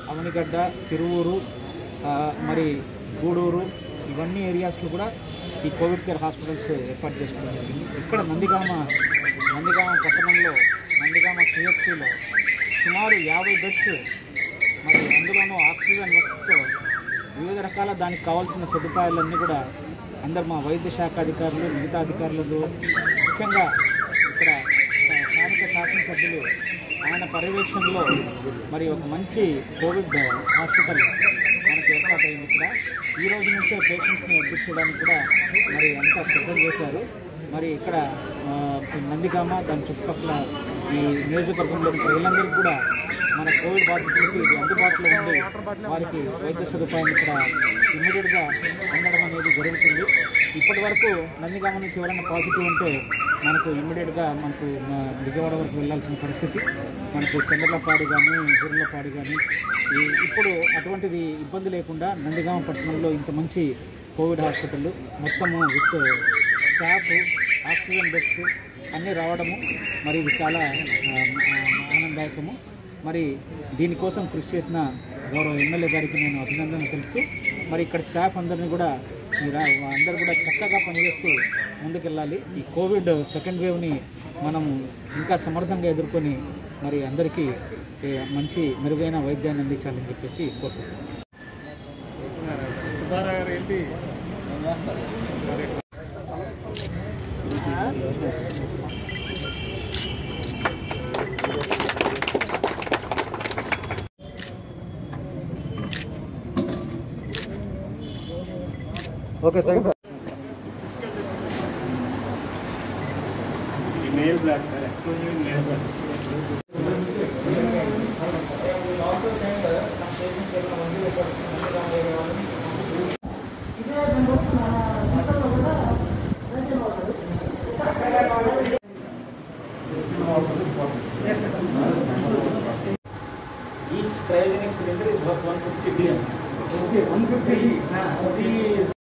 అవనిగడ్డ తిరువూరు ఆ, మరి గూడూరు ఇవన్నీ ఏరియాస్లో కూడా ఈ కోవిడ్ కేర్ హాస్పిటల్స్ ఏర్పాటు చేసుకోవడం జరిగింది ఇక్కడ నందిగామ నందిగామ పట్టణంలో నందిగామ సిహెచ్సిలో సుమారు యాభై బెడ్స్ మరి అందులోనూ ఆక్సిజన్ వస్తుతో వివిధ రకాల దానికి కావాల్సిన సదుపాయాలన్నీ కూడా అందరు మా వైద్య శాఖ అధికారులు మిగతా అధికారులు ముఖ్యంగా ఇక్కడ స్థానిక శాసనసభ్యులు ఆయన పర్యవేక్షణలో మరి ఒక మంచి కోవిడ్ హాస్పిటల్ మనకు ఏర్పాటైంది ఇక్కడ ఈ రోజు నుంచే పేషెంట్స్ని అడ్మిట్ చేయడానికి కూడా మరి అంతా సిద్ధం చేశారు మరి ఇక్కడ ఆ, నందిగామ దాని చుట్టుపక్కల ఈ నియోజకవర్గంలోని ప్రజలందరికీ కూడా మన కోవిడ్ బాధితులకు ఇది అందుబాటులో ఉండి వారికి వైద్య సదుపాయం ఇక్కడ ఇమ్మీడియట్గా అందడం అనేది జరుగుతుంది ఇప్పటి వరకు నందిగామ నుంచి ఎవరైనా పాజిటివ్ ఉంటే మనకు ఇమ్మీడియట్గా మనకు మా విజయవాడ వరకు వెళ్ళాల్సిన పరిస్థితి మనకు చంద్రలపాడు కానీ హుర్లపాడు కానీ ఈ- ఇప్పుడు అటువంటిది ఇబ్బంది లేకుండా నందిగామ పట్టణంలో ఇంత మంచి కోవిడ్ హాస్పిటల్ మొత్తము విత్ స్టాఫ్ ఆక్సిజన్ బెడ్స్ అన్నీ రావడము మరి ఇది చాలా ఆ, ఆ, ఆనందదాయకము మరి దీనికోసం కృషి చేసిన గౌరవ ఎమ్మెల్యే గారికి నేను అభినందనలు తెలుపుతూ మరి ఇక్కడ స్టాఫ్ అందరినీ కూడా మీరు అందరూ కూడా చక్కగా పనిచేస్తూ ముందుకెళ్ళాలి ఈ కోవిడ్ సెకండ్ వేవ్ని మనం ఇంకా సమర్థంగా ఎదుర్కొని మరి అందరికీ ఏ, మంచి మెరుగైన వైద్యాన్ని అందించాలని చెప్పేసి కోరుకుంటున్నాను సుబ్బారావు గారు ఏంటి okay thank mail block sir exclusive mail block Each cryogenic cylinder is worth 150 billion. Okay, 150.